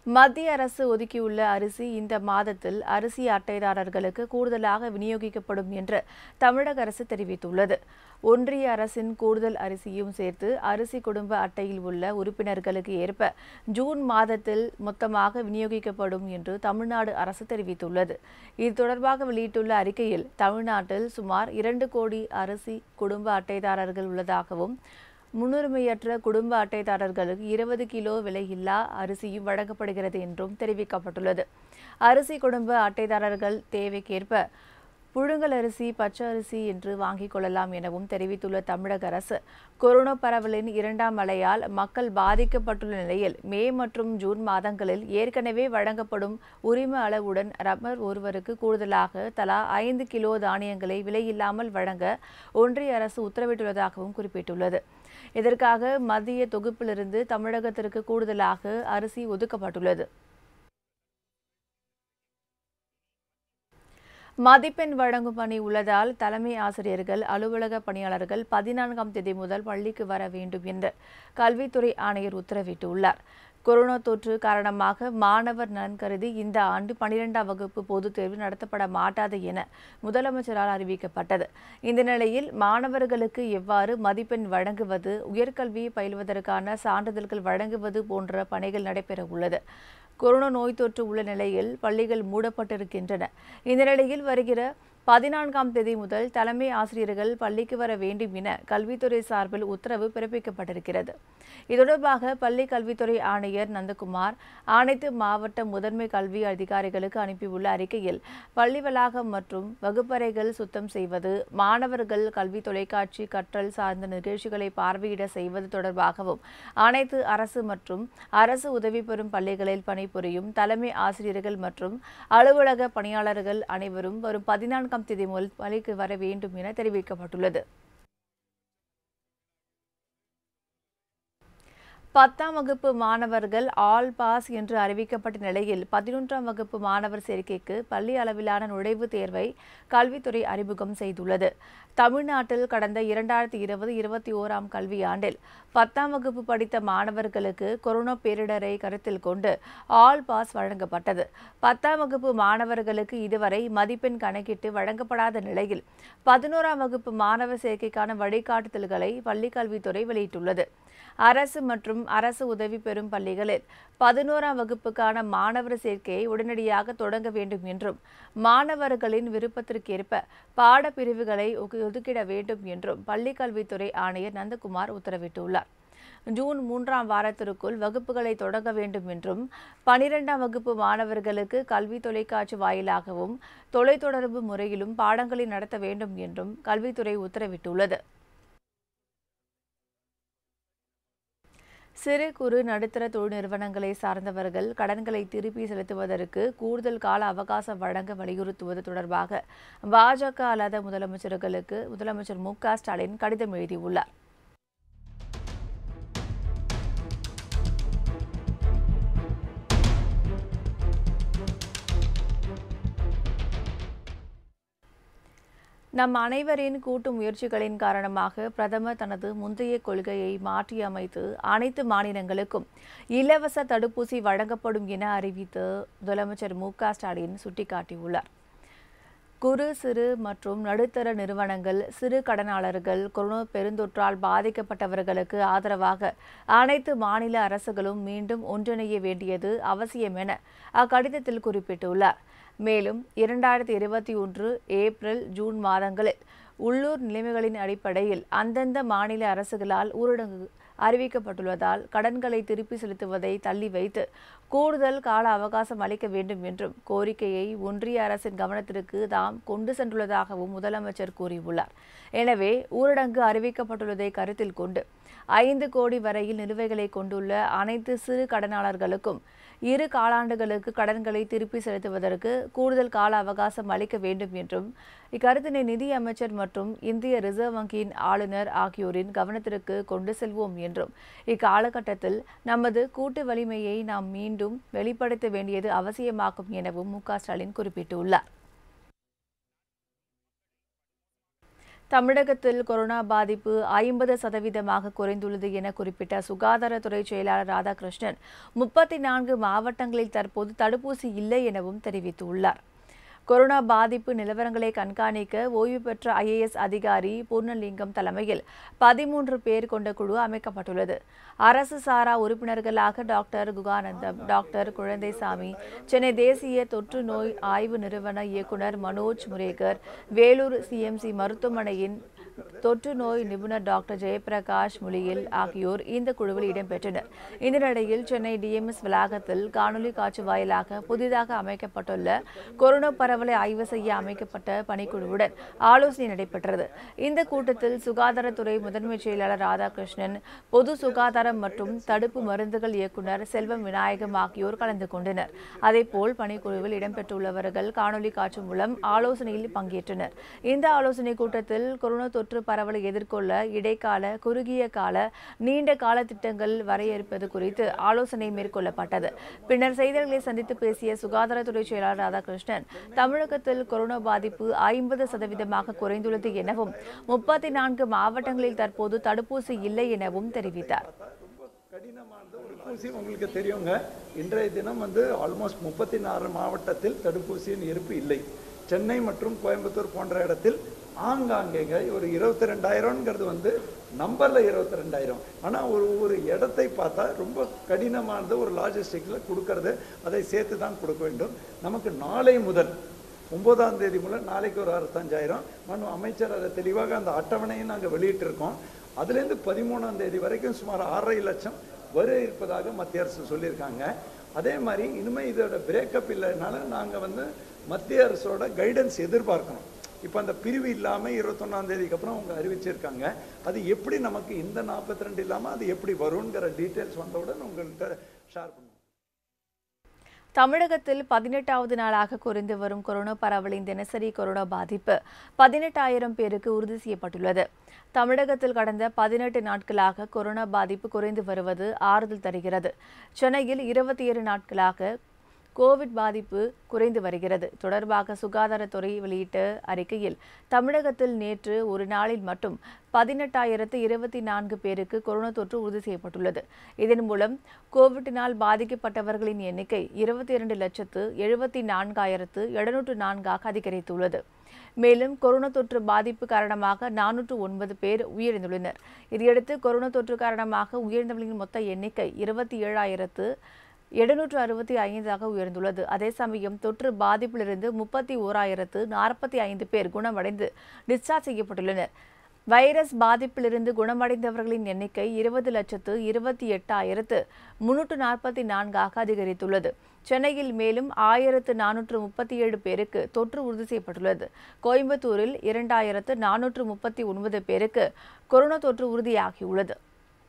மத்திய அரசு ஒதுக்கியுள்ள அரிசி இந்த மாதத்தில் அரிசி அட்டைதாரர்களுக்கு கூடுதலாக விநியோகிக்கப்படும் என்று தமிழக அரசு தெரிவித்துள்ளது ஒன்றிய அரசின் கூடுதல் அரிசியும் சேர்த்து அரிசி குடும்ப அட்டையில் உள்ள உறுப்பினர்களுக்கு ஏற்ப ஜூன் மாதத்தில் மொத்தமாக விநியோகிக்கப்படும் என்று தமிழ்நாடு அரசு தெரிவித்துள்ளது இது தொடர்பாக வெளியிட்டுள்ள அறிக்கையில் தமிழ்நாட்டில் சுமார் இரண்டு கோடி அரிசி குடும்ப அட்டைதாரர்கள் உள்ளதாகவும் முன்னுரிமையற்ற குடும்ப அட்டைதாரர்களுக்கு இருபது கிலோ விலையில்லா அரிசியும் வழங்கப்படுகிறது என்றும் தெரிவிக்கப்பட்டுள்ளது அரிசி குடும்ப அட்டைதாரர்கள் தேவைக்கேற்ப புழுங்கல் அரிசி பச்சை அரிசி என்று வாங்கிக் கொள்ளலாம் எனவும் தெரிவித்துள்ள தமிழக அரசு கொரோனா பரவலின் இரண்டாம் அலையால் மக்கள் பாதிக்கப்பட்டுள்ள நிலையில் மே மற்றும் ஜூன் மாதங்களில் ஏற்கனவே வழங்கப்படும் உரிம அளவுடன் ரப்பர் ஒருவருக்கு கூடுதலாக தலா ஐந்து கிலோ தானியங்களை விலையில்லாமல் வழங்க ஒன்றிய அரசு உத்தரவிட்டுள்ளதாகவும் குறிப்பிட்டுள்ளது இதற்காக மத்திய தொகுப்பிலிருந்து தமிழகத்திற்கு கூடுதலாக அரிசி ஒதுக்கப்பட்டுள்ளது மதிப்பெண் வழங்கும் பணி உள்ளதால் தலைமை ஆசிரியர்கள் அலுவலக பணியாளர்கள் பதினான்காம் தேதி முதல் பள்ளிக்கு வர வேண்டும் என்று கல்வித்துறை ஆணையர் உத்தரவிட்டுள்ளார் கொரோனா தொற்று காரணமாக மாணவர் நலன் கருதி இந்த ஆண்டு பனிரெண்டாம் வகுப்பு பொதுத் தேர்வு நடத்தப்பட மாட்டாது என முதலமைச்சரால் அறிவிக்கப்பட்டது இந்த நிலையில் மாணவர்களுக்கு எவ்வாறு மதிப்பெண் வழங்குவது உயர்கல்வி பயில்வதற்கான சான்றிதழ்கள் வழங்குவது போன்ற பணிகள் நடைபெற உள்ளது கொரோனா நோய் தொற்று உள்ள நிலையில் பள்ளிகள் மூடப்பட்டிருக்கின்றன இந்த நிலையில் வருகிற பதினான்காம் தேதி முதல் தலைமை ஆசிரியர்கள் பள்ளிக்கு வர வேண்டும் என கல்வித்துறை சார்பில் உத்தரவு பிறப்பிக்கப்பட்டிருக்கிறது இது தொடர்பாக பள்ளி கல்வித்துறை ஆணையர் நந்தகுமார் அனைத்து மாவட்ட முதன்மை கல்வி அதிகாரிகளுக்கு அனுப்பியுள்ள அறிக்கையில் பள்ளி வளாகம் மற்றும் வகுப்பறைகள் சுத்தம் செய்வது மாணவர்கள் கல்வி தொலைக்காட்சி கற்றல் சார்ந்த நிகழ்ச்சிகளை பார்வையிட செய்வது தொடர்பாகவும் அனைத்து அரசு மற்றும் அரசு உதவி பெறும் பள்ளிகளில் பணிபுரியும் தலைமை ஆசிரியர்கள் மற்றும் அலுவலக பணியாளர்கள் அனைவரும் வரும் பதினான்காம் தேதி முதல் பள்ளிக்கு வர வேண்டும் என தெரிவிக்கப்பட்டுள்ளது பத்தாம் வகுப்பு மாணவர்கள் ஆல் பாஸ் என்று அறிவிக்கப்பட்ட நிலையில் பதினொன்றாம் வகுப்பு மாணவர் சேர்க்கைக்கு பள்ளி அளவிலான நுழைவுத் தேர்வை கல்வித்துறை அறிமுகம் செய்துள்ளது தமிழ்நாட்டில் கடந்த இரண்டாயிரத்தி இருபது இருபத்தி ஓராம் கல்வியாண்டில் பத்தாம் வகுப்பு படித்த மாணவர்களுக்கு கொரோனா பேரிடரை கருத்தில் கொண்டு ஆல் பாஸ் வழங்கப்பட்டது பத்தாம் வகுப்பு மாணவர்களுக்கு இதுவரை மதிப்பெண் கணக்கிட்டு வழங்கப்படாத நிலையில் பதினோராம் வகுப்பு மாணவர் சேர்க்கைக்கான வழிகாட்டுதல்களை பள்ளிக்கல்வித்துறை வெளியிட்டுள்ளது அரசு மற்றும் அரசு உதவி பெறும் பள்ளிகளில் பதினோராம் வகுப்புக்கான மாணவர் சேர்க்கையை உடனடியாக தொடங்க வேண்டும் என்றும் மாணவர்களின் விருப்பத்திற்கேற்ப பாடப்பிரிவுகளை ஒதுக்கிட வேண்டும் என்றும் பள்ளிக்கல்வித்துறை ஆணையர் நந்தகுமார் உத்தரவிட்டுள்ளார் ஜூன் மூன்றாம் வாரத்திற்குள் வகுப்புகளை தொடங்க வேண்டும் என்றும் பனிரெண்டாம் வகுப்பு மாணவர்களுக்கு கல்வி தொலைக்காட்சி வாயிலாகவும் தொலைத்தொடர்பு முறையிலும் பாடங்களை நடத்த வேண்டும் என்றும் கல்வித்துறை உத்தரவிட்டுள்ளது சிறு குறு நடுத்தர தொழில் நிறுவனங்களை சார்ந்தவர்கள் கடன்களை திருப்பி செலுத்துவதற்கு கூடுதல் கால அவகாசம் வழங்க வலியுறுத்துவது தொடர்பாக பாஜக அல்லாத முதலமைச்சர்களுக்கு முதலமைச்சர் மு க ஸ்டாலின் கடிதம் எழுதியுள்ளார் நம் அனைவரின் கூட்டு முயற்சிகளின் காரணமாக பிரதமர் தனது முந்தைய கொள்கையை மாற்றியமைத்து அனைத்து மாநிலங்களுக்கும் இலவச தடுப்பூசி வழங்கப்படும் என அறிவித்து முதலமைச்சர் மு க ஸ்டாலின் சுட்டிக்காட்டியுள்ளார் குறு சிறு மற்றும் நடுத்தர நிறுவனங்கள் சிறு கடனாளர்கள் கொரோனா பெருந்தொற்றால் பாதிக்கப்பட்டவர்களுக்கு ஆதரவாக அனைத்து மாநில அரசுகளும் மீண்டும் ஒன்றிணைய வேண்டியது அவசியம் என அக்கடிதத்தில் குறிப்பிட்டுள்ளார் மேலும் இரண்டாயிரத்தி இருபத்தி ஒன்று ஏப்ரல் ஜூன் மாதங்களில் உள்ளூர் நிலைமைகளின் அடிப்படையில் அந்தந்த மாநில அரசுகளால் ஊரடங்கு அறிவிக்கப்பட்டுள்ளதால் கடன்களை திருப்பி செலுத்துவதை தள்ளி வைத்து கூடுதல் கால அவகாசம் அளிக்க வேண்டும் என்றும் கோரிக்கையை ஒன்றிய அரசின் கவனத்திற்கு தாம் கொண்டு சென்றுள்ளதாகவும் முதலமைச்சர் கூறியுள்ளார் எனவே ஊரடங்கு அறிவிக்கப்பட்டுள்ளதை கருத்தில் கொண்டு ஐந்து கோடி வரையில் நிலுவைகளை கொண்டுள்ள அனைத்து சிறு கடனாளர்களுக்கும் இரு காலாண்டுகளுக்கு கடன்களை திருப்பி செலுத்துவதற்கு கூடுதல் கால அவகாசம் அளிக்க வேண்டும் என்றும் இக்கருத்தினை நிதி அமைச்சர் மற்றும் இந்திய ரிசர்வ் வங்கியின் ஆளுநர் ஆகியோரின் கவனத்திற்கு கொண்டு செல்வோம் என்றும் இக்காலகட்டத்தில் நமது கூட்டு வலிமையை நாம் மீண்டும் வெளிப்படுத்த வேண்டியது அவசியமாகும் எனவும் மு க ஸ்டாலின் குறிப்பிட்டுள்ளார் தமிழகத்தில் கொரோனா பாதிப்பு ஐம்பது சதவீதமாக குறைந்துள்ளது என குறிப்பிட்ட சுகாதாரத்துறை செயலாளர் ராதாகிருஷ்ணன் முப்பத்தி நான்கு மாவட்டங்களில் தற்போது தடுப்பூசி இல்லை எனவும் தெரிவித்துள்ளார் கொரோனா பாதிப்பு நிலவரங்களை கண்காணிக்க ஓய்வு பெற்ற ஐஏஎஸ் அதிகாரி பூர்ணலிங்கம் தலைமையில் பதிமூன்று பேர் கொண்ட குழு அமைக்கப்பட்டுள்ளது அரசு சாரா உறுப்பினர்களாக டாக்டர் குகானந்தம் டாக்டர் குழந்தைசாமி சென்னை தேசிய தொற்று நோய் ஆய்வு நிறுவன இயக்குனர் மனோஜ் முரேகர் வேலூர் சிஎம்சி மருத்துவமனையின் தொற்று நோய் நிபுணர் டாக்டர் ஜெயபிரகாஷ் முலியில் ஆகியோர் இந்த குழுவில் இடம்பெற்றனர் இந்த நிலையில் சென்னை டிஎம்எஸ் வளாகத்தில் காணொலி காட்சி வாயிலாக புதிதாக அமைக்கப்பட்டுள்ள கொரோனா பரவலை ஆய்வு செய்ய அமைக்கப்பட்ட பணிக்குழுவுடன் ஆலோசனை நடைபெற்றது இந்த கூட்டத்தில் சுகாதாரத்துறை முதன்மை செயலாளர் ராதாகிருஷ்ணன் பொது சுகாதாரம் மற்றும் தடுப்பு மருந்துகள் இயக்குனர் செல்வம் விநாயகம் ஆகியோர் கலந்து கொண்டனர் அதேபோல் பணிக்குழுவில் இடம்பெற்றுள்ளவர்கள் காணொலி காட்சி மூலம் ஆலோசனையில் பங்கேற்றனர் இந்த ஆலோசனை கூட்டத்தில் கொரோனா தொற்று பரவலை எதிர்கொள்ள இடைக்கால குறுகிய கால நீண்ட கால திட்டங்கள் வரையறுப்பது குறித்து ஆலோசனை மேற்கொள்ளப்பட்டது பின்னர் செய்தியாளர்களை சந்தித்து பேசிய சுகாதாரத்துறை செயலாளர் ராதாகிருஷ்ணன் தமிழகத்தில் கொரோனா பாதிப்பு ஐம்பது சதவீதமாக குறைந்துள்ளது எனவும் முப்பத்தி நான்கு மாவட்டங்களில் தற்போது தடுப்பூசி இல்லை எனவும் தெரிவித்தார் கடினமானது ஒரு தடுப்பூசி உங்களுக்கு தெரியுங்க இன்றைய தினம் வந்து ஆல்மோஸ்ட் முப்பத்தி நாலு மாவட்டத்தில் தடுப்பூசியின் இருப்பு இல்லை சென்னை மற்றும் கோயம்புத்தூர் போன்ற இடத்தில் ஆங்காங்கேங்க ஒரு இருபத்தி ரெண்டாயிரம்ங்கிறது வந்து நம்பரில் இருபத்தி ரெண்டாயிரம் ஆனால் ஒரு ஒரு இடத்தை பார்த்தா ரொம்ப கடினமானது ஒரு லாஜிஸ்டிக்கில் கொடுக்கறது அதை சேர்த்து தான் கொடுக்க வேண்டும் நமக்கு நாளை முதல் ஒன்பதாம் தேதி முதல் நாளைக்கு ஒரு அறுபத்தஞ்சாயிரம் மனு அமைச்சர் அதை தெளிவாக அந்த அட்டவணையை நாங்கள் வெளியிட்டிருக்கோம் அதுலேருந்து பதிமூணாம் தேதி வரைக்கும் சுமார் ஆறரை லட்சம் வர இருப்பதாக மத்திய அரசு சொல்லியிருக்காங்க அதே மாதிரி இனிமேல் இதோட பிரேக்கப் இல்லைனால நாங்கள் வந்து மத்திய அரசோட கைடன்ஸ் எதிர்பார்க்கணும் இப்போ அந்த பிரிவு இல்லாமல் இருபத்தொன்னாம் தேதிக்கு அப்புறம் அவங்க அறிவிச்சிருக்காங்க அது எப்படி நமக்கு இந்த நாற்பத்தி ரெண்டு இல்லாமல் அது எப்படி வருங்கிற டீட்டெயில்ஸ் வந்தவுடன் உங்கள்கிட்ட ஷேர் பண்ணுவோம் தமிழகத்தில் பதினெட்டாவது நாளாக குறைந்து வரும் கொரோனா பரவலின் தினசரி கொரோனா பாதிப்பு பதினெட்டாயிரம் பேருக்கு உறுதி செய்யப்பட்டுள்ளது தமிழகத்தில் கடந்த பதினெட்டு நாட்களாக கொரோனா பாதிப்பு குறைந்து வருவது ஆறுதல் தருகிறது சென்னையில் இருபத்தி ஏழு நாட்களாக கோவிட் பாதிப்பு குறைந்து வருகிறது தொடர்பாக சுகாதாரத்துறை வெளியிட்ட அறிக்கையில் தமிழகத்தில் நேற்று ஒரு நாளில் மட்டும் பதினெட்டாயிரத்து இருபத்தி நான்கு பேருக்கு கொரோனா தொற்று உறுதி செய்யப்பட்டுள்ளது இதன் மூலம் கோவிட்டினால் பாதிக்கப்பட்டவர்களின் எண்ணிக்கை இருபத்தி இரண்டு லட்சத்து எழுபத்தி நான்காயிரத்து எழுநூற்று நான்காக அதிகரித்துள்ளது மேலும் கொரோனா தொற்று பாதிப்பு காரணமாக நானூற்று ஒன்பது பேர் உயிரிழந்துள்ளனர் இதையடுத்து கொரோனா தொற்று காரணமாக உயிரிழந்தவர்களின் மொத்த எண்ணிக்கை இருபத்தி ஏழாயிரத்து எழுநூற்று அறுபத்தி ஐந்தாக உயர்ந்துள்ளது அதே சமயம் தொற்று பாதிப்பிலிருந்து முப்பத்தி ஓராயிரத்து நாற்பத்தி ஐந்து பேர் குணமடைந்து டிஸ்சார்ஜ் செய்யப்பட்டுள்ளனர் வைரஸ் பாதிப்பிலிருந்து குணமடைந்தவர்களின் எண்ணிக்கை இருபது லட்சத்து இருபத்தி எட்டாயிரத்து முன்னூற்று நாற்பத்தி நான்காக அதிகரித்துள்ளது சென்னையில் மேலும் ஆயிரத்து நானூற்று முப்பத்தி ஏழு பேருக்கு தொற்று உறுதி செய்யப்பட்டுள்ளது கோயம்புத்தூரில் இரண்டாயிரத்து நானூற்று முப்பத்தி ஒன்பது பேருக்கு கொரோனா தொற்று உறுதியாகியுள்ளது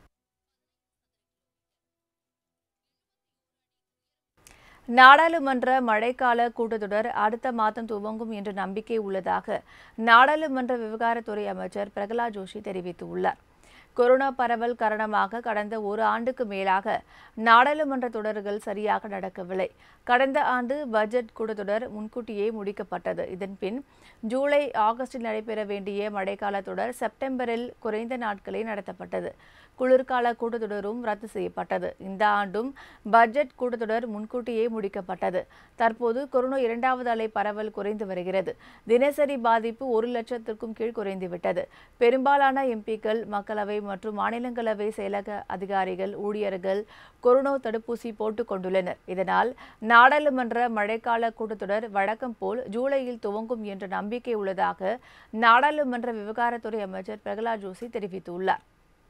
நாடாளுமன்ற மழைக்கால கூட்டத்தொடர் அடுத்த மாதம் துவங்கும் என்ற நம்பிக்கை உள்ளதாக நாடாளுமன்ற விவகாரத்துறை அமைச்சர் பிரகலாத் ஜோஷி தெரிவித்துள்ளார் கொரோனா பரவல் காரணமாக கடந்த ஒரு ஆண்டுக்கு மேலாக நாடாளுமன்ற தொடர்கள் சரியாக நடக்கவில்லை கடந்த ஆண்டு பட்ஜெட் கூட்டத்தொடர் முன்கூட்டியே முடிக்கப்பட்டது இதன்பின் ஜூலை ஆகஸ்டில் நடைபெற வேண்டிய மழைக்கால தொடர் செப்டம்பரில் குறைந்த நாட்களே நடத்தப்பட்டது குளிர்கால கூட்டத்தொடரும் ரத்து செய்யப்பட்டது இந்த ஆண்டும் பட்ஜெட் கூட்டத்தொடர் முன்கூட்டியே முடிக்கப்பட்டது தற்போது கொரோனா இரண்டாவது அலை பரவல் குறைந்து வருகிறது தினசரி பாதிப்பு ஒரு லட்சத்திற்கும் கீழ் குறைந்துவிட்டது பெரும்பாலான எம்பிக்கள் மக்களவை மற்றும் மாநிலங்களவை செயலக அதிகாரிகள் ஊழியர்கள் கொரோனா தடுப்பூசி போட்டுக் கொண்டுள்ளனர் இதனால் நாடாளுமன்ற மழைக்கால கூட்டத்தொடர் வழக்கம் போல் ஜூலையில் துவங்கும் என்ற நம்பிக்கை உள்ளதாக நாடாளுமன்ற விவகாரத்துறை அமைச்சர் பிரகலாத் ஜோஷி தெரிவித்துள்ளார்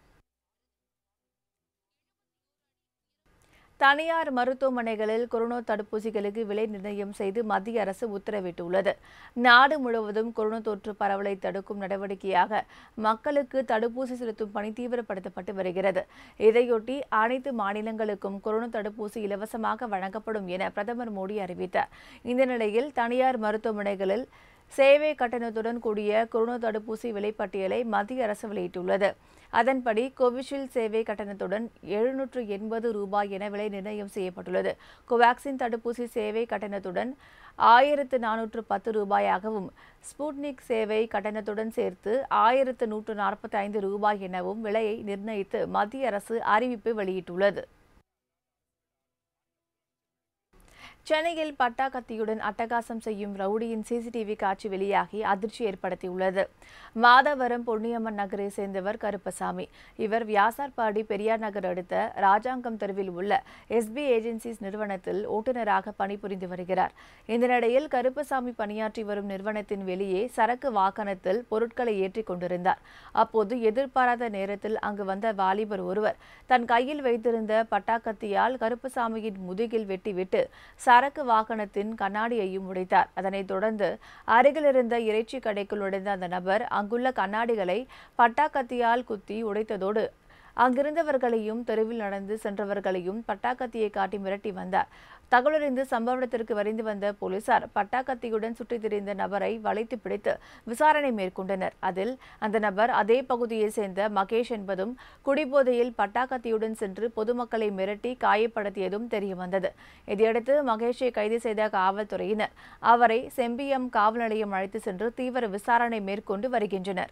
தனியார் மருத்துவமனைகளில் கொரோனா தடுப்பூசிகளுக்கு விலை நிர்ணயம் செய்து மத்திய அரசு உத்தரவிட்டுள்ளது நாடு முழுவதும் கொரோனா தொற்று பரவலை தடுக்கும் நடவடிக்கையாக மக்களுக்கு தடுப்பூசி செலுத்தும் பணி தீவிரப்படுத்தப்பட்டு வருகிறது இதையொட்டி அனைத்து மாநிலங்களுக்கும் கொரோனா தடுப்பூசி இலவசமாக வழங்கப்படும் என பிரதமர் மோடி அறிவித்தார் இந்த நிலையில் தனியார் மருத்துவமனைகளில் சேவை கட்டணத்துடன் கூடிய கொரோனா தடுப்பூசி விலைப்பட்டியலை மத்திய அரசு வெளியிட்டுள்ளது அதன்படி கோவிஷீல்டு சேவை கட்டணத்துடன் எழுநூற்று எண்பது ரூபாய் என விலை நிர்ணயம் செய்யப்பட்டுள்ளது கோவாக்சின் தடுப்பூசி சேவை கட்டணத்துடன் ஆயிரத்து நானூற்று பத்து ரூபாயாகவும் ஸ்புட்னிக் சேவை கட்டணத்துடன் சேர்த்து ஆயிரத்து நூற்று நாற்பத்தி ஐந்து ரூபாய் எனவும் விலையை நிர்ணயித்து மத்திய அரசு அறிவிப்பு வெளியிட்டுள்ளது சென்னையில் பட்டா கத்தியுடன் அட்டகாசம் செய்யும் ரவுடியின் சிசிடிவி காட்சி வெளியாகி அதிர்ச்சி ஏற்படுத்தியுள்ளது மாதவரம் பொன்னியம்மன் நகரை சேர்ந்தவர் கருப்பசாமி இவர் வியாசார்பாடி பெரியார் நகர் அடுத்த ராஜாங்கம் தெருவில் உள்ள எஸ்பி ஏஜென்சிஸ் நிறுவனத்தில் ஓட்டுநராக பணிபுரிந்து வருகிறார் இந்த நிலையில் கருப்பசாமி பணியாற்றி வரும் நிறுவனத்தின் வெளியே சரக்கு வாகனத்தில் பொருட்களை ஏற்றிக் கொண்டிருந்தார் அப்போது எதிர்பாராத நேரத்தில் அங்கு வந்த வாலிபர் ஒருவர் தன் கையில் வைத்திருந்த பட்டாக்கத்தியால் கருப்பசாமியின் முதுகில் வெட்டிவிட்டு சரக்கு வாகனத்தின் கண்ணாடியையும் உடைத்தார் அதனைத் தொடர்ந்து அருகிலிருந்த இறைச்சி கடைக்குள் நுழைந்த அந்த நபர் அங்குள்ள கண்ணாடிகளை பட்டாக்கத்தியால் குத்தி உடைத்ததோடு அங்கிருந்தவர்களையும் தெருவில் நடந்து சென்றவர்களையும் பட்டாக்கத்தியை காட்டி மிரட்டி வந்தார் தகவலறிந்து சம்பவ இடத்திற்கு விரைந்து வந்த போலீசார் பட்டாக்கத்தியுடன் சுற்றித் திரிந்த நபரை வளைத்து பிடித்து விசாரணை மேற்கொண்டனர் அதில் அந்த நபர் அதே பகுதியைச் சேர்ந்த மகேஷ் என்பதும் குடிபோதையில் பட்டாக்கத்தியுடன் சென்று பொதுமக்களை மிரட்டி காயப்படுத்தியதும் தெரியவந்தது இதையடுத்து மகேஷை கைது செய்த காவல்துறையினர் அவரை செம்பியம் காவல் நிலையம் அழைத்து சென்று தீவிர விசாரணை மேற்கொண்டு வருகின்றனர்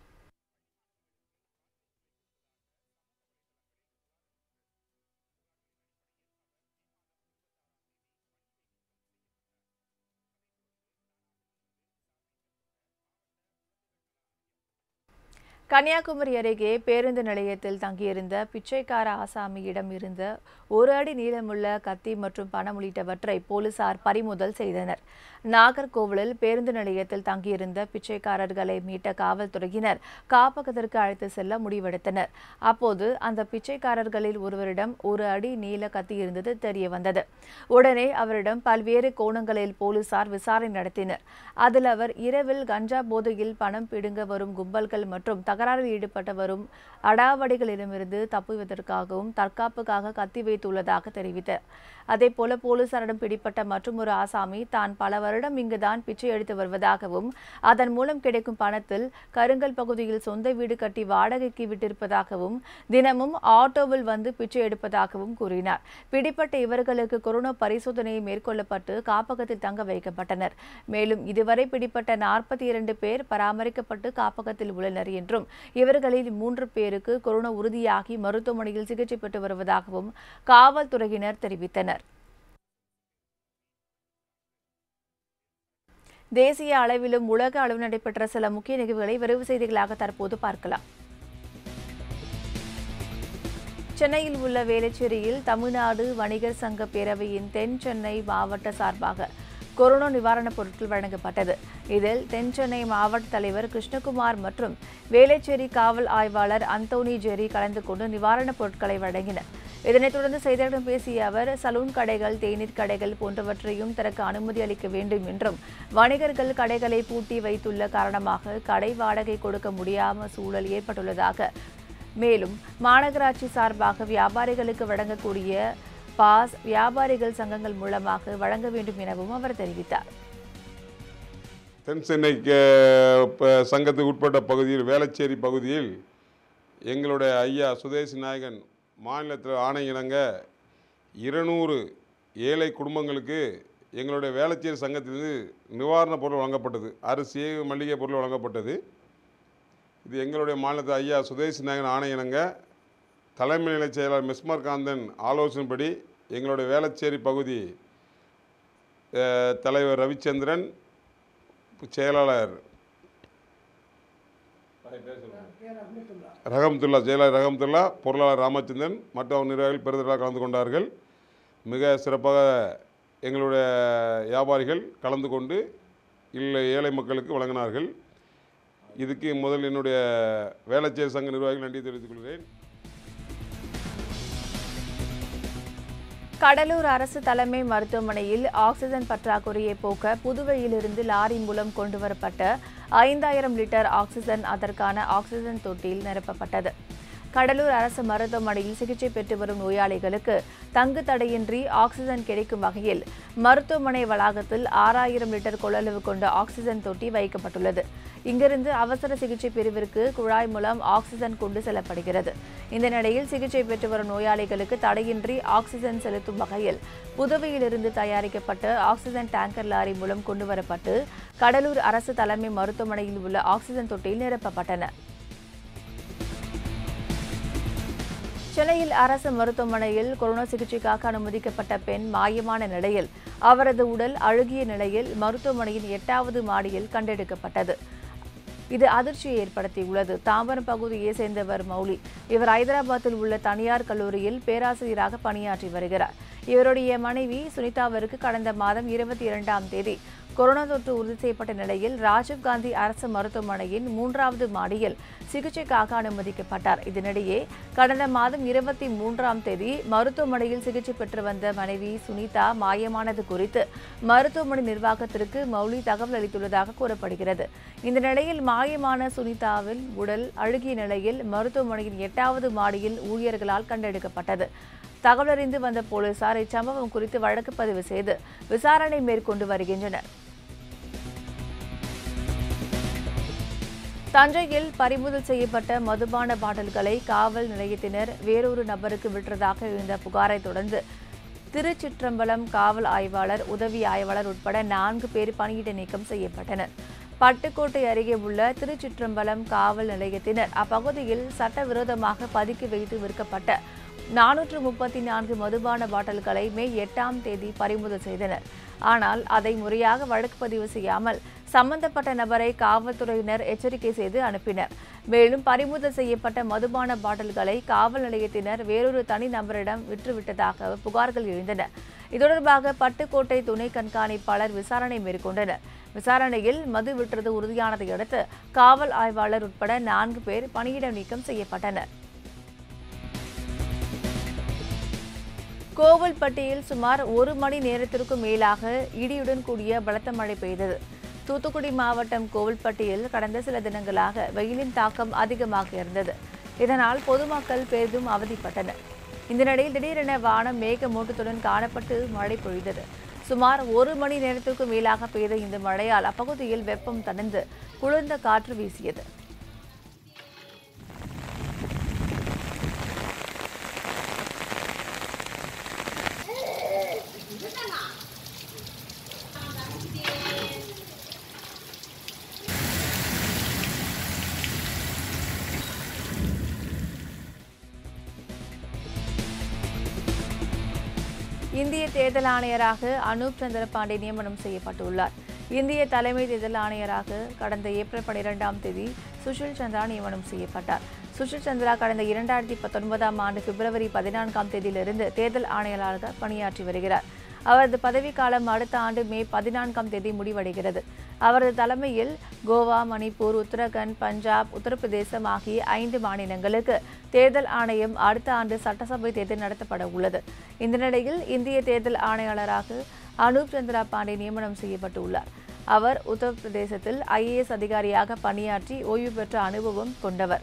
கன்னியாகுமரி அருகே பேருந்து நிலையத்தில் தங்கியிருந்த பிச்சைக்கார ஆசாமியிடம் இருந்த ஒரு அடி நீளமுள்ள கத்தி மற்றும் பணம் உள்ளிட்டவற்றை போலீசார் பறிமுதல் செய்தனர் நாகர்கோவிலில் பேருந்து நிலையத்தில் தங்கியிருந்த பிச்சைக்காரர்களை மீட்ட காவல்துறையினர் காப்பகத்திற்கு அழைத்து செல்ல முடிவெடுத்தனர் அப்போது அந்த பிச்சைக்காரர்களில் ஒருவரிடம் ஒரு அடி நீள கத்தி இருந்தது தெரிய வந்தது உடனே அவரிடம் பல்வேறு கோணங்களில் போலீசார் விசாரணை நடத்தினர் அதில் அவர் இரவில் கஞ்சா போதையில் பணம் பிடுங்க வரும் கும்பல்கள் மற்றும் தகராறில் ஈடுபட்டு வரும் அடாவடிகளிடமிருந்து தப்புவதற்காகவும் தற்காப்புக்காக கத்தி வைத்துள்ளதாக தெரிவித்தார் அதேபோல போலீசாரிடம் பிடிப்பட்ட மற்றொரு ஆசாமி தான் பல வருடம் இங்குதான் பிச்சை எடுத்து வருவதாகவும் அதன் மூலம் கிடைக்கும் பணத்தில் கருங்கல் பகுதியில் சொந்த வீடு கட்டி வாடகைக்கு விட்டிருப்பதாகவும் தினமும் ஆட்டோவில் வந்து பிச்சை எடுப்பதாகவும் கூறினார் பிடிப்பட்ட இவர்களுக்கு கொரோனா பரிசோதனை மேற்கொள்ளப்பட்டு காப்பகத்தில் தங்க வைக்கப்பட்டனர் மேலும் இதுவரை பிடிப்பட்ட நாற்பத்தி இரண்டு பேர் பராமரிக்கப்பட்டு காப்பகத்தில் உள்ளனர் என்றும் இவர்களில் மூன்று பேருக்கு கொரோனா உறுதியாகி மருத்துவமனையில் சிகிச்சை பெற்று வருவதாகவும் காவல்துறையினர் தெரிவித்தனர் தேசிய அளவிலும் உலக அளவில் நடைபெற்ற சில முக்கிய நிகழ்வுகளை விரைவு செய்திகளாக தற்போது பார்க்கலாம் சென்னையில் உள்ள வேளச்சேரியில் தமிழ்நாடு வணிகர் சங்க பேரவையின் தென் சென்னை மாவட்ட சார்பாக கொரோனா நிவாரணப் பொருட்கள் வழங்கப்பட்டது இதில் தென் சென்னை மாவட்ட தலைவர் கிருஷ்ணகுமார் மற்றும் வேளச்சேரி காவல் ஆய்வாளர் அந்தோனி ஜெரி கலந்து கொண்டு நிவாரணப் பொருட்களை வழங்கினர் இதனைத் தொடர்ந்து செய்தியாளர்களிடம் பேசிய அவர் சலூன் கடைகள் தேநீர் கடைகள் போன்றவற்றையும் திறக்க அனுமதி அளிக்க வேண்டும் என்றும் வணிகர்கள் கடைகளை பூட்டி வைத்துள்ள காரணமாக கடை வாடகை கொடுக்க முடியாம சூழல் ஏற்பட்டுள்ளதாக மேலும் மாநகராட்சி சார்பாக வியாபாரிகளுக்கு வழங்கக்கூடிய பாஸ் வியாபாரிகள் சங்கங்கள் மூலமாக வழங்க வேண்டும் எனவும் அவர் தெரிவித்தார் தென் சென்னைக்கு இப்போ சங்கத்துக்கு உட்பட்ட பகுதியில் வேளச்சேரி பகுதியில் எங்களுடைய ஐயா சுதேசி நாயகன் மாநிலத்தில் ஆணை இணங்க இருநூறு ஏழை குடும்பங்களுக்கு எங்களுடைய வேளச்சேரி சங்கத்திலிருந்து நிவாரணப் பொருள் வழங்கப்பட்டது அரிசி மளிகை பொருள் வழங்கப்பட்டது இது எங்களுடைய மாநிலத்து ஐயா சுதேசி நாயகன் ஆணை இணங்க தலைமை நிலைச் செயலாளர் மிஸ்மர் காந்தன் ஆலோசனைப்படி எங்களுடைய வேளச்சேரி பகுதி அஹ், தலைவர் ரவிச்சந்திரன் செயலாளர் ரஹமத்துல்லா செயலாளர் ரஹமத்துல்லா பொருளாளர் ராமச்சந்திரன் மற்றும் நிர்வாகிகள் பெருந்தலாக கலந்து கொண்டார்கள் மிக சிறப்பாக எங்களுடைய வியாபாரிகள் கலந்து கொண்டு இல்லை ஏழை மக்களுக்கு வழங்கினார்கள் இதுக்கு முதல் என்னுடைய வேளச்சேரி சங்க நிர்வாகிகள் நன்றி தெரிவித்துக் கொள்கிறேன் கடலூர் அரசு தலைமை மருத்துவமனையில் ஆக்சிஜன் பற்றாக்குறையை போக்க புதுவையிலிருந்து லாரி மூலம் கொண்டுவரப்பட்ட ஐந்தாயிரம் லிட்டர் ஆக்சிஜன் அதற்கான ஆக்சிஜன் தொட்டியில் நிரப்பப்பட்டது கடலூர் அரசு மருத்துவமனையில் சிகிச்சை பெற்று வரும் நோயாளிகளுக்கு தங்கு தடையின்றி ஆக்சிஜன் கிடைக்கும் வகையில் மருத்துவமனை வளாகத்தில் ஆறாயிரம் லிட்டர் கொள்ளளவு கொண்ட ஆக்சிஜன் தொட்டி வைக்கப்பட்டுள்ளது இங்கிருந்து அவசர சிகிச்சை பிரிவிற்கு குழாய் மூலம் ஆக்சிஜன் கொண்டு செல்லப்படுகிறது இந்த நிலையில் சிகிச்சை பெற்று வரும் நோயாளிகளுக்கு தடையின்றி ஆக்சிஜன் செலுத்தும் வகையில் புதுவையிலிருந்து தயாரிக்கப்பட்ட ஆக்சிஜன் டேங்கர் லாரி மூலம் கொண்டுவரப்பட்டு கடலூர் அரசு தலைமை மருத்துவமனையில் உள்ள ஆக்சிஜன் தொட்டியில் நிரப்பப்பட்டன சென்னையில் அரசு மருத்துவமனையில் கொரோனா சிகிச்சைக்காக அனுமதிக்கப்பட்ட பெண் மாயமான நிலையில் அவரது உடல் அழுகிய நிலையில் மருத்துவமனையின் எட்டாவது மாடியில் கண்டெடுக்கப்பட்டது இது அதிர்ச்சியை ஏற்படுத்தியுள்ளது தாம்பரம் பகுதியை சேர்ந்தவர் மௌலி இவர் ஐதராபாத்தில் உள்ள தனியார் கல்லூரியில் பேராசிரியராக பணியாற்றி வருகிறார் இவருடைய மனைவி சுனிதாவிற்கு கடந்த மாதம் இருபத்தி இரண்டாம் தேதி கொரோனா தொற்று உறுதி செய்யப்பட்ட நிலையில் ராஜீவ்காந்தி அரசு மருத்துவமனையின் மூன்றாவது மாடியில் சிகிச்சைக்காக அனுமதிக்கப்பட்டார் இதனிடையே கடந்த மாதம் இருபத்தி மூன்றாம் தேதி மருத்துவமனையில் சிகிச்சை பெற்று வந்த மனைவி சுனிதா மாயமானது குறித்து மருத்துவமனை நிர்வாகத்திற்கு மௌலி தகவல் அளித்துள்ளதாக கூறப்படுகிறது இந்த நிலையில் மாயமான சுனிதாவின் உடல் அழுகிய நிலையில் மருத்துவமனையின் எட்டாவது மாடியில் ஊழியர்களால் கண்டெடுக்கப்பட்டது தகவலறிந்து வந்த போலீசார் இச்சம்பவம் குறித்து வழக்கு பதிவு செய்து விசாரணை மேற்கொண்டு வருகின்றனர் தஞ்சையில் பறிமுதல் செய்யப்பட்ட மதுபான பாட்டில்களை காவல் நிலையத்தினர் வேறொரு நபருக்கு விற்றதாக எழுந்த புகாரை தொடர்ந்து திருச்சிற்றம்பலம் காவல் ஆய்வாளர் உதவி ஆய்வாளர் உட்பட நான்கு பேர் பணியிட நீக்கம் செய்யப்பட்டனர் பட்டுக்கோட்டை அருகே உள்ள திருச்சிற்றம்பலம் காவல் நிலையத்தினர் அப்பகுதியில் சட்டவிரோதமாக பதுக்கி வைத்து விற்கப்பட்ட நானூற்று முப்பத்தி நான்கு மதுபான பாட்டில்களை மே எட்டாம் தேதி பறிமுதல் செய்தனர் ஆனால் அதை முறையாக வழக்கு பதிவு செய்யாமல் சம்பந்தப்பட்ட நபரை காவல்துறையினர் எச்சரிக்கை செய்து அனுப்பினர் மேலும் பறிமுதல் செய்யப்பட்ட மதுபான பாட்டில்களை காவல் நிலையத்தினர் வேறொரு தனி நபரிடம் விற்றுவிட்டதாக புகார்கள் எழுந்தன இது தொடர்பாக பட்டுக்கோட்டை துணை கண்காணிப்பாளர் விசாரணை மேற்கொண்டனர் விசாரணையில் மது விற்றது உறுதியானதை அடுத்து காவல் ஆய்வாளர் உட்பட நான்கு பேர் பணியிட நீக்கம் செய்யப்பட்டனர் கோவில்பட்டியில் சுமார் ஒரு மணி நேரத்திற்கும் மேலாக இடியுடன் கூடிய பலத்த மழை பெய்தது தூத்துக்குடி மாவட்டம் கோவில்பட்டியில் கடந்த சில தினங்களாக வெயிலின் தாக்கம் அதிகமாக இருந்தது இதனால் பொதுமக்கள் பெரிதும் அவதிப்பட்டனர் இந்த நிலையில் திடீரென வானம் மேகமூட்டத்துடன் காணப்பட்டு மழை பொழிந்தது சுமார் ஒரு மணி நேரத்திற்கும் மேலாக பெய்த இந்த மழையால் அப்பகுதியில் வெப்பம் தணிந்து குளிர்ந்த காற்று வீசியது இந்திய தேர்தல் ஆணையராக அனூப் சந்திர பாண்டே நியமனம் செய்யப்பட்டுள்ளார் இந்திய தலைமை தேர்தல் ஆணையராக கடந்த ஏப்ரல் பனிரெண்டாம் தேதி சுஷில் சந்திரா நியமனம் செய்யப்பட்டார் சுஷில் சந்திரா கடந்த இரண்டாயிரத்தி பத்தொன்பதாம் ஆண்டு பிப்ரவரி பதினான்காம் தேதியிலிருந்து தேர்தல் ஆணையராக பணியாற்றி வருகிறார் அவரது பதவிக்காலம் அடுத்த ஆண்டு மே பதினான்காம் தேதி முடிவடைகிறது அவரது தலைமையில் கோவா மணிப்பூர் உத்தரகண்ட் பஞ்சாப் உத்தரப்பிரதேசம் ஆகிய ஐந்து மாநிலங்களுக்கு தேர்தல் ஆணையம் அடுத்த ஆண்டு சட்டசபை தேர்தல் நடத்தப்பட உள்ளது இந்த நிலையில் இந்திய தேர்தல் ஆணையாளராக அனூப் சந்திரா பாண்டே நியமனம் செய்யப்பட்டுள்ளார் அவர் உத்தரப்பிரதேசத்தில் ஐஏஎஸ் அதிகாரியாக பணியாற்றி ஓய்வு பெற்ற அனுபவம் கொண்டவர்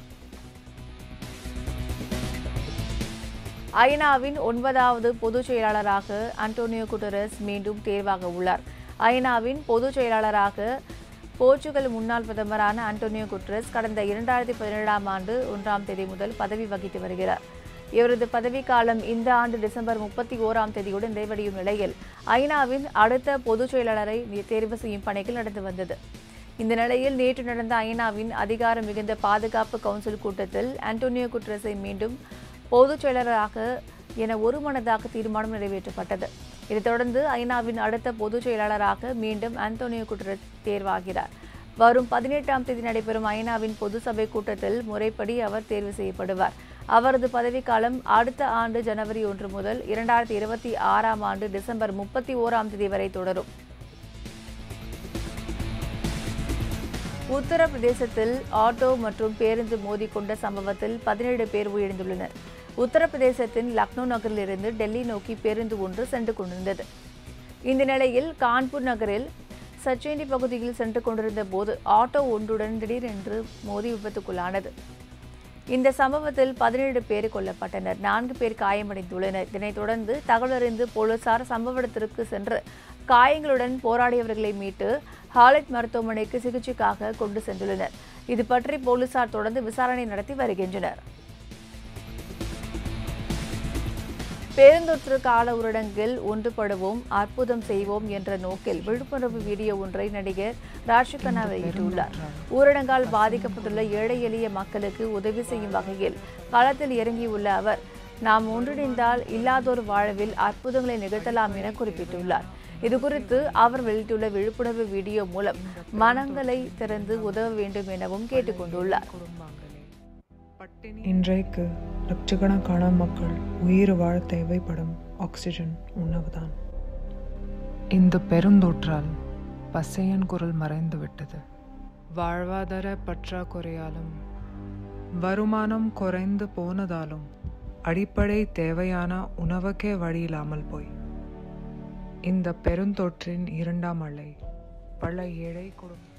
ஐநாவின் ஒன்பதாவது பொதுச் செயலாளராக அன்டோனியோ குட்டரஸ் மீண்டும் தேர்வாக உள்ளார் ஐநாவின் பொதுச் செயலாளராக போர்ச்சுகல் முன்னாள் பிரதமரான அன்டோனியோ குட்ரஸ் கடந்த இரண்டாயிரத்தி பதினேழாம் ஆண்டு ஒன்றாம் தேதி முதல் பதவி வகித்து வருகிறார் இவரது பதவிக்காலம் இந்த ஆண்டு டிசம்பர் முப்பத்தி ஓராம் தேதியுடன் நிறைவடையும் நிலையில் ஐநாவின் அடுத்த பொதுச் செயலாளரை தேர்வு செய்யும் பணிகள் நடந்து வந்தது இந்த நிலையில் நேற்று நடந்த ஐநாவின் அதிகாரம் மிகுந்த பாதுகாப்பு கவுன்சில் கூட்டத்தில் அன்டோனியோ குட்ரஸை மீண்டும் பொதுச் செயலராக என ஒருமனதாக தீர்மானம் நிறைவேற்றப்பட்டது இதைத் தொடர்ந்து ஐநாவின் அடுத்த பொதுச் செயலாளராக மீண்டும் அந்தோனியோ குட்ரஸ் தேர்வாகிறார் வரும் பதினெட்டாம் தேதி நடைபெறும் ஐநாவின் பொது சபை கூட்டத்தில் முறைப்படி அவர் தேர்வு செய்யப்படுவார் அவரது பதவிக்காலம் அடுத்த ஆண்டு ஜனவரி ஒன்று முதல் இரண்டாயிரத்தி இருபத்தி ஆறாம் ஆண்டு டிசம்பர் முப்பத்தி ஓராம் தேதி வரை தொடரும் உத்தரப்பிரதேசத்தில் ஆட்டோ மற்றும் பேருந்து மோதிக்கொண்ட சம்பவத்தில் பதினேழு பேர் உயிரிழந்துள்ளனர் உத்தரப்பிரதேசத்தின் லக்னோ நகரிலிருந்து டெல்லி நோக்கி பேருந்து ஒன்று சென்று கொண்டிருந்தது இந்த நிலையில் கான்பூர் நகரில் சச்சேண்டி பகுதியில் சென்று கொண்டிருந்த போது ஆட்டோ ஒன்றுடன் திடீரென்று மோதி விபத்துக்குள்ளானது இந்த சம்பவத்தில் பதினேழு பேர் கொல்லப்பட்டனர் நான்கு பேர் காயமடைந்துள்ளனர் இதனைத் தொடர்ந்து தகவலறிந்து போலீசார் சம்பவ இடத்திற்கு சென்று காயங்களுடன் போராடியவர்களை மீட்டு ஹாலட் மருத்துவமனைக்கு சிகிச்சைக்காக கொண்டு சென்றுள்ளனர் இது பற்றி போலீசார் தொடர்ந்து விசாரணை நடத்தி வருகின்றனர் பேருந்தொற்று கால ஊரடங்கில் ஒன்றுபடுவோம் அற்புதம் செய்வோம் என்ற நோக்கில் விழிப்புணர்வு வீடியோ ஒன்றை நடிகர் ராஷிகண்ணா வெளியிட்டுள்ளார் ஊரடங்கால் பாதிக்கப்பட்டுள்ள ஏழை எளிய மக்களுக்கு உதவி செய்யும் வகையில் களத்தில் இறங்கியுள்ள அவர் நாம் ஒன்றிணைந்தால் இல்லாதோர் வாழ்வில் அற்புதங்களை நிகழ்த்தலாம் என குறிப்பிட்டுள்ளார் இதுகுறித்து அவர் வெளியிட்டுள்ள விழிப்புணர்வு வீடியோ மூலம் மனங்களை திறந்து உதவ வேண்டும் எனவும் கேட்டுக்கொண்டுள்ளார் இன்றைக்கு லட்சக்கணக்கான மக்கள் உயிர் வாழ தேவைப்படும் ஆக்சிஜன் உணவுதான் இந்த பெருந்தொற்றால் பசையன் குரல் மறைந்துவிட்டது வாழ்வாதார பற்றாக்குறையாலும் வருமானம் குறைந்து போனதாலும் அடிப்படை தேவையான உணவுக்கே வழி இல்லாமல் போய் இந்த பெருந்தொற்றின் இரண்டாம் அலை பல ஏழை குடும்பம்